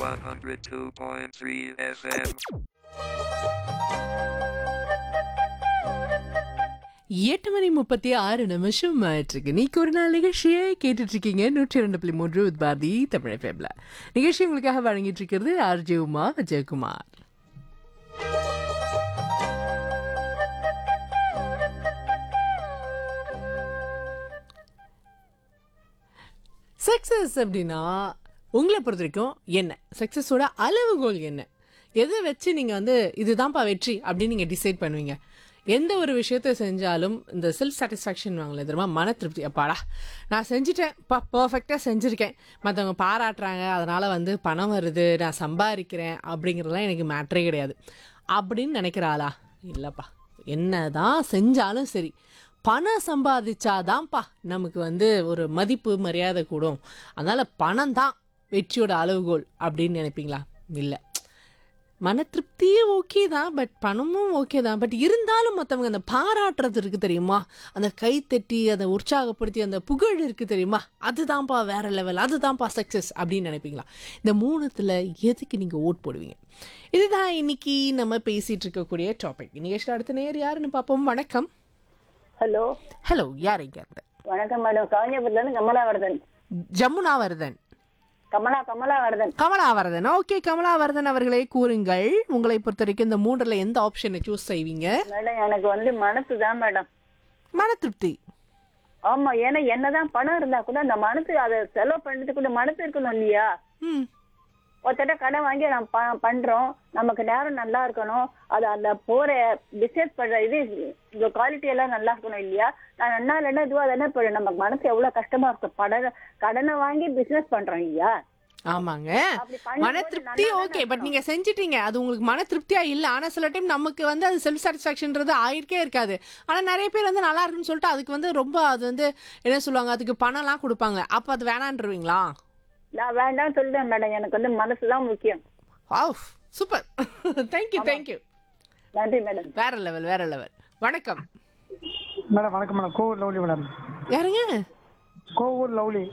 102.3 FM. எட்டு மணி முப்பத்தி ஆறு நிமிஷம் ஆயிட்டிருக்கு நீக்கு ஒரு நாள் நிகழ்ச்சியை கேட்டுட்டு இருக்கீங்க நூற்றி இரண்டு புள்ளி மூன்று with பாரதி தமிழ் ஃபேப்ல நிகழ்ச்சி உங்களுக்காக வழங்கிட்டு இருக்கிறது ஆர்ஜே உமா விஜயகுமார் சக்ஸஸ் அப்படின்னா உங்களை பொறுத்த வரைக்கும் என்ன சக்ஸஸோட அளவுகோல் என்ன எதை வச்சு நீங்கள் வந்து இதுதான்ப்பா வெற்றி அப்படின்னு நீங்கள் டிசைட் பண்ணுவீங்க எந்த ஒரு விஷயத்த செஞ்சாலும் இந்த செல்ஃப் சாட்டிஸ்ஃபேக்ஷன் வாங்கல தெரியுமா மன திருப்தி அப்பாடா நான் செஞ்சுட்டேன் பா பர்ஃபெக்டாக செஞ்சுருக்கேன் மற்றவங்க பாராட்டுறாங்க அதனால் வந்து பணம் வருது நான் சம்பாதிக்கிறேன் அப்படிங்கிறதுலாம் எனக்கு மேட்ரே கிடையாது அப்படின்னு நினைக்கிற ஆளா இல்லைப்பா என்ன தான் செஞ்சாலும் சரி பணம் சம்பாதிச்சாதான்ப்பா நமக்கு வந்து ஒரு மதிப்பு மரியாதை கூடும் அதனால் பணம் தான் வெற்றியோட அளவுகோல் அப்படின்னு நினைப்பீங்களா இல்லை மன திருப்தியும் ஓகே தான் பட் பணமும் ஓகே தான் பட் இருந்தாலும் மற்றவங்க அந்த பாராட்டுறது இருக்கு தெரியுமா அந்த கை தட்டி அதை உற்சாகப்படுத்தி அந்த புகழ் இருக்கு தெரியுமா அதுதான்ப்பா வேற லெவல் அதுதான்ப்பா சக்ஸஸ் அப்படின்னு நினைப்பீங்களா இந்த மூணுத்தில் எதுக்கு நீங்கள் ஓட் போடுவீங்க இதுதான் இன்னைக்கு நம்ம பேசிட்டு இருக்கக்கூடிய டாபிக் நிகழ்ச்சியில் அடுத்த நேர் யாருன்னு பார்ப்போம் வணக்கம் ஹலோ ஹலோ யார் இங்க இருந்து வணக்கம் மேடம் காஞ்சிபுரத்துல இருந்து கமலாவர்தன் ஜமுனாவர்தன் கமலா கமலாவர்தன் கமலாவர்தன் ஓகே கமலாவர்தன் அவர்களே கூறுங்கள் உங்களை பொறுத்த வரைக்கும் இந்த மூன்றுல எந்த ஆப்ஷனை சூஸ் செய்வீங்க மேடம் எனக்கு வந்து மனசு தான் மேடம் மன திருப்தி ஆமா ஏன்னா என்னதான் பணம் இருந்தா கூட அந்த மனசு அதை செலவு பண்றதுக்கு கூட மனசு இருக்கணும் இல்லையா ம் ஒருத்தட்ட கடன் வாங்கி நம்ம ப- பண்றோம் நமக்கு நேரம் நல்லா இருக்கணும் அது அந்த போற பிசினஸ் பண்ற இது இந்த குவாலிட்டி எல்லாம் நல்லா இருக்கணும் இல்லையா நான் என்ன இல்லைன்னா இதுவா தானே இப்போ நமக்கு மனசு எவ்வளவு கஷ்டமா இருக்கும் பட கடனை வாங்கி பிசினஸ் பண்றோம் இல்லையா ஆமாங்க அப்படி பண்ணும்போது மன திருப்தி நல்லா ஓகே தானே பட் நீங்க செஞ்சிட்டீங்க அது உங்களுக்கு மன திருப்தியா இல்ல ஆனா சில டைம் நமக்கு வந்து அது செல்ஃப் சாட்டிஸ்பாக்சன்றது ஆயிருக்கே இருக்காது ஆனா நிறைய பேர் வந்து நல்லா இருக்குன்னு சொல்லிட்டு அதுக்கு வந்து ரொம்ப அது வந்து என்ன சொல்லுவாங்க அதுக்கு பணம்லாம் கொடுப்பாங்க அப்ப அது வேணான்றீங்களா நான் வேண்டாம்னு சொல்லிட்டேன் மேடம் எனக்கு வந்து மனசு தான் முக்கியம் வாவ் சூப்பர் தேங்க்யூ தேங்க்யூ நன்றி மேடம் வேற லெவல் வேற லெவல் வணக்கம் மேடம் வணக்கம் மேடம் கோவூர் லவ்லி மேடம் யாருங்க கோவூர் லவ்லி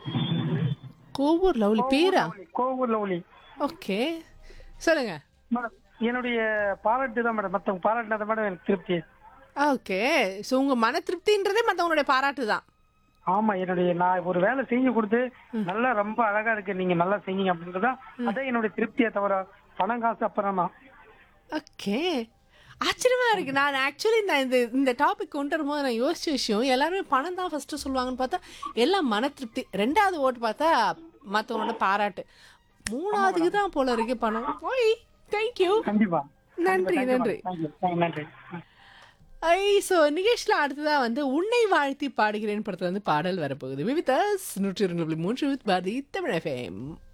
கோவூர் லவ்லி பேரா கோவூர் லவ்லி ஓகே சொல்லுங்க மேடம் என்னுடைய பாராட்டு தான் மேடம் மற்றவங்க பாராட்டினத மேடம் எனக்கு திருப்தி ஓகே ஸோ உங்க மன திருப்தின்றதே மற்றவங்களுடைய பாராட்டு தான் ஆமா என்னுடைய நான் ஒரு வேலை செஞ்சு கொடுத்து நல்லா ரொம்ப அழகா இருக்கு நீங்க நல்லா செஞ்சீங்க அப்படின்றதா அதான் என்னுடைய திருப்தியை தவிர பணம் காசு அப்புறம் தான் ஓகே ஆச்சரியமா இருக்கு நான் ஆக்சுவலி நான் இந்த இந்த டாபிக் கொண்டு வரும்போது நான் யோசிச்ச விஷயம் எல்லாருமே பணம் தான் ஃபர்ஸ்ட் சொல்லுவாங்கன்னு பார்த்தா எல்லாம் மன திருப்தி ரெண்டாவது ஓட்டு பார்த்தா மற்றவங்களோட பாராட்டு மூணாவதுக்கு தான் போல இருக்கு பணம் ஓய் தேங்க்யூ கண்டிப்பா நன்றி நன்றி தேங்க்யூ நன்றி ஐ ஸோ நிகேஷ்ல அடுத்ததா வந்து உன்னை வாழ்த்தி பாடுகிறேன் படத்துல வந்து பாடல் வரப்போகுது விவிதாஸ் நூற்றி இரண்டு புள்ளி மூன்று வித் பாரதி தமிழ் எஃப்எம்